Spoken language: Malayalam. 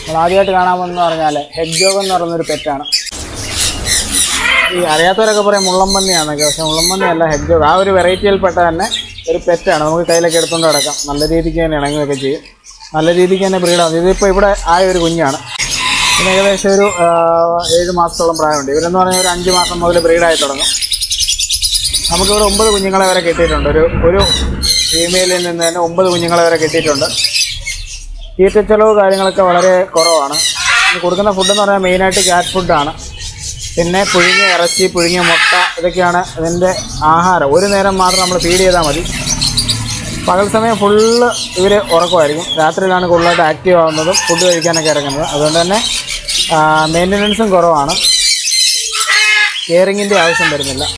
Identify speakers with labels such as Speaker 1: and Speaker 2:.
Speaker 1: നമ്മൾ ആദ്യമായിട്ട് കാണാമെന്ന് പറഞ്ഞാൽ ഹെഡ് ജോഗ് എന്ന് പറയുന്നൊരു പെറ്റാണ് ഈ അറിയാത്തവരൊക്കെ പറയും മുള്ളമ്പന്നിയാണെന്നൊക്കെ പക്ഷേ മുള്ളമ്പന്നി അല്ല ഹെഡ് ജോഗ് ആ ഒരു വെറൈറ്റിയിൽപ്പെട്ട തന്നെ ഒരു പെറ്റാണ് നമുക്ക് കയ്യിലൊക്കെ എടുത്തുകൊണ്ട് കിടക്കാം നല്ല രീതിക്ക് തന്നെ ഇണങ്ങുകയൊക്കെ ചെയ്യും നല്ല രീതിക്ക് തന്നെ ബ്രീഡാണ് ഇതിപ്പോൾ ഇവിടെ ആയ ഒരു കുഞ്ഞാണ് ഇതിന് ഏകദേശം ഒരു ആ, ഏഴ് മാസത്തോളം പ്രായമുണ്ട് ഇവരെന്ന് പറഞ്ഞാൽ ഒരു അഞ്ച് മാസം മുതൽ ബ്രീഡായി തുടങ്ങും നമുക്കിവിടെ ഒമ്പത് കുഞ്ഞുങ്ങളെ വരെ കിട്ടിയിട്ടുണ്ട് ഒരു ഒരു ഫീമെയിലിൽ നിന്ന് തന്നെ ഒമ്പത് കുഞ്ഞുങ്ങളെ വരെ കിട്ടിയിട്ടുണ്ട് തീറ്റ ചെലവ് കാര്യങ്ങളൊക്കെ വളരെ കുറവാണ് ഇത് കൊടുക്കുന്ന ഫുഡെന്ന് പറഞ്ഞാൽ മെയിനായിട്ട് ക്യാറ്റ് ഫുഡാണ് പിന്നെ പുഴുങ്ങിയ ഇറച്ചി പുഴുങ്ങിയ മുട്ട ഇതൊക്കെയാണ് ഇതിൻ്റെ ആഹാരം ഒരു നേരം മാത്രം നമ്മൾ ഫീഡ് ചെയ്താൽ മതി പകൽ സമയം ഫുള്ള് ഇവർ ഉറക്കമായിരിക്കും രാത്രിയിലാണ് കൂടുതലായിട്ട് ആക്റ്റീവ് ആവുന്നതും ഫുഡ് കഴിക്കാനൊക്കെ ഇറങ്ങുന്നത് അതുകൊണ്ട് തന്നെ മെയിൻ്റനൻസും കുറവാണ് കെയറിങ്ങിൻ്റെ ആവശ്യം വരുന്നില്ല